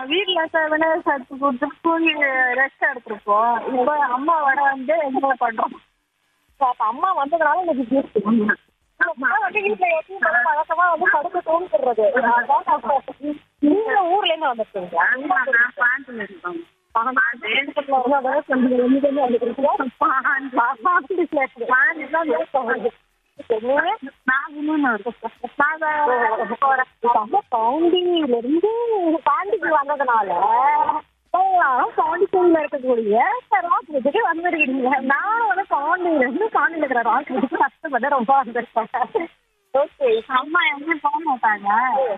வீட்டுல செவனே சத்து கொடுத்து தூங்கி ரெஸ்ட் எடுத்திருப்போம் இப்போ அம்மாவோட வந்து என்ஜாய் பண்றோம் அப்ப அம்மா வந்ததுனால எனக்கு gift. அம்மா வந்து வீட்டுல எப்பயும் போல பழக்கமா வந்து படுக்க தூங்கிடுறது அதான் நான் சொல்றேன். நீங்க ஊர்ல இருந்து வந்திருக்கீங்களா பாண்டியில் இருக்கோம் பாண்டியில இருந்து பாண்டிக்கு வந்ததுனால எல்லாரும் பாண்டிச்சேரியில இருக்கக்கூடிய ராஜ்கிட்டுக்கு வந்துருக்கீங்க நானும் வந்து பாண்டியில இருந்து பாண்டியில இருக்கிற ராஜ்கிட்டுக்கு கஷ்டப்பட்டு ரொம்ப வந்திருக்கேன் ஓகே அம்மா எங்கேயும் போக மாட்டாங்க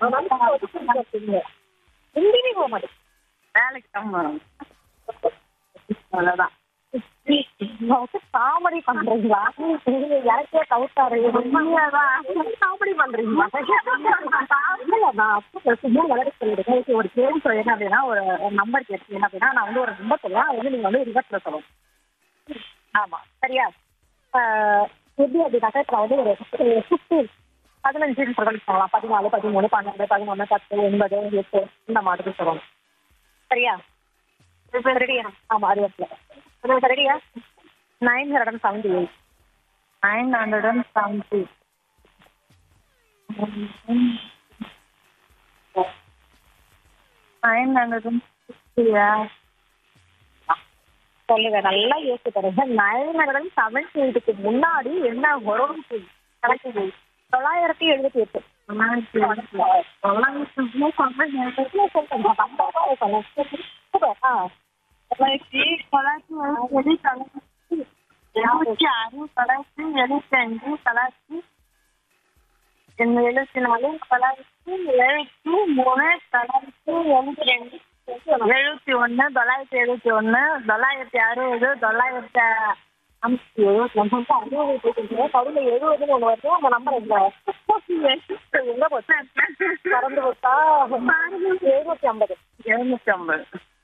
எங்கேயுமே போக மாட்டேன் வேலைக்கு தான் போறோம் அவ்வளவுதான் காமெடி பண்றீங்களா எனக்கே கவுத்தாரு காமெடி பண்றீங்களா இல்ல, நான் அப்போ சும்மா விளையாட சொல்லிடுறேன் Okay, ஒரு கேள்வி சொல்லி என்ன அப்படின்னா ஒரு நம்பர் கேட்டு என்ன அப்படின்னா நான் வந்து ஒரு நம்பர் சொல்லுவேன் அது வந்து நீங்க வந்து ரிவர்ஸ்ல சொல்லணும் ஆமா சரியா ஆஹ் எப்படி அப்படின்னாக்கா இப்ப வந்து ஒரு ஃபிஃப்டீன் பதினஞ்சு சொல்லலாம் பதினாலு பதிமூணு பன்னெண்டு பதினொன்று பத்து ஒன்பது எட்டு இந்த மாதிரி சொல்லணும் சரியா இப்போ ரெடியா ஆமா அறிவத்தில் ரெடியா nine hundred and seventy eight nine hundred and seventy nine hundred and சிக்ஸ்டியா சொல்லுங்க நல்லா யோசிச்சு தருங்க நைன் ஹண்ட்ரட் அண்ட் செவன்டி எயிட்டுக்கு முன்னாடி என்ன வரும் கணக்கு தொள்ளாயிரத்தி எழுபத்தி எட்டு ஆ தொள்ளாயிரத்தி தொள்ளாயிரத்தி எழுபது தொள்ளாயிரத்தி எழுபத்தி ஆறு தொள்ளாயிரத்தி எழுபத்தி அஞ்சு தொள்ளாயிரத்தி எழுபத்தி நாலு தொள்ளாயிரத்தி எழுபத்தி மூணு தொள்ளாயிரத்தி எழுபத்தி ரெண்டு எழுபத்தி ஒன்று தொள்ளாயிரத்தி எழுபத்தி ஒன்று தொள்ளாயிரத்தி அறுபது தொள்ளாயிரத்தி ஐம்பத்தி ஏழு நம்ம அறுபது போயிட்டு கவுல எழுபதுன்னு ஒண்ணு வருது அந்த நம்பர் எங்க எங்க போச்சு மறந்து போச்சா எழுநூத்தி ஐம்பது எழுநூத்தி ஐம்பது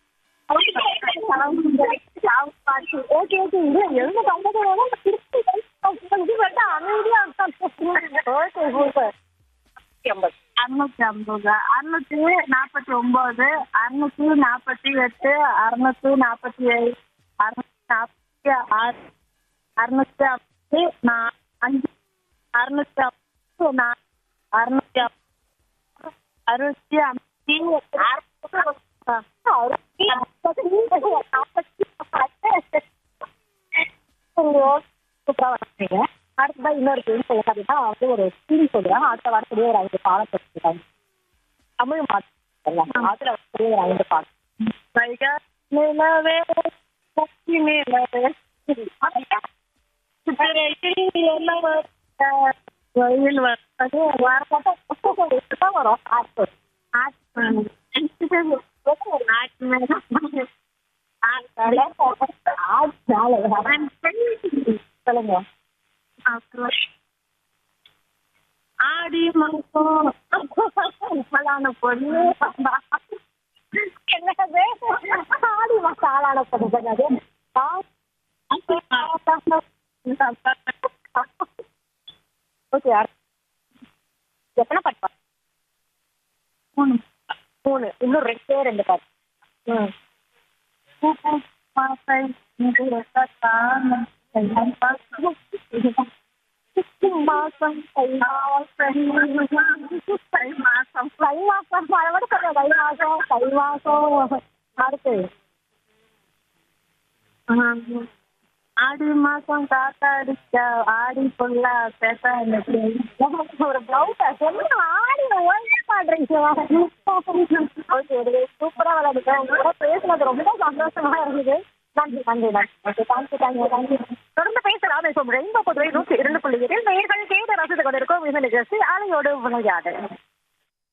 ஓகே ஓகே இது எழுநூத்தி ஐம்பது வேணும் அமைதியா ஓகே சூப்பர் ஐம்பது அறுநூத்தி ஐம்பது அறுநூத்தி நாற்பத்தி ஒன்பது அறுநூத்தி நாற்பத்தி எட்டு அறுநூத்தி நாற்பத்தி ஏழு அறுநூத்தி நாற்பத்தி ஆறு அறுநூத்தி ஐம்பத்தி நா அஞ்சு அறுநூத்தி ஐம்பத்தி நா அறுநூத்தி ஐம்பது அறுபத்தி ஐம்பத்தி அடுத்ததா இன்னொரு கேள்வி சொல்லுங்க அப்படின்னா வந்து ஒரு ஸ்கீம் சொல்றேன் அடுத்த வாரத்துலேயே ஒரு ஐந்து பாடத்தை சொல்லிட்டாங்க தமிழ் மாற்றம் அதுல வரக்கூடிய ஒரு ஐந்து பாடம் வைகா நிலவே சக்தி நிலவே சித்திரையில் எல்லாம் வெயில் வர்றது வரப்போ வரும் ஆட்கள் சொல்லுங்க ஆடி மாசம் ஆளான பொண்ணு என்னது ஆடி மாசம் ஆளான பொண்ணு என்னது ஓகே எத்தனை பாட்டு பாடு? மூணு இன்னும் ரெண்டே ரெண்டு பாட்டு ம் மாசை மாசம் தை மாசம் தை மாசம் தை மாசம் அதை மட்டும் சொல்லுங்க தை மாசம் தை மாசம் அடுத்து ஆடி மாசம் காத்தாடிக்க ஆடி புள்ள பேச ஒரு பிளவுஸ சொல்லுங்க ஆடி ஒழுங்கா பாடுறீங்க ஓகே ஒரு சூப்பரா விளையாடுங்க உங்க கூட பேசுனது ரொம்ப சந்தோஷமா இருந்தது நன்றி நன்றி நன்றி ஓகே தேங்க்யூ தேங்க்யூ தேங்க்யூ தொடர்ந்து பேசலாம் இப்போ ரெயின்போ பொதுவை நூற்றி இரண்டு புள்ளி எட்டில் நேர்கள் கேட்டு ரசித்துக் கொண்டிருக்கோம் இந்த நிகழ்ச்சி அலையோடு விளையாடு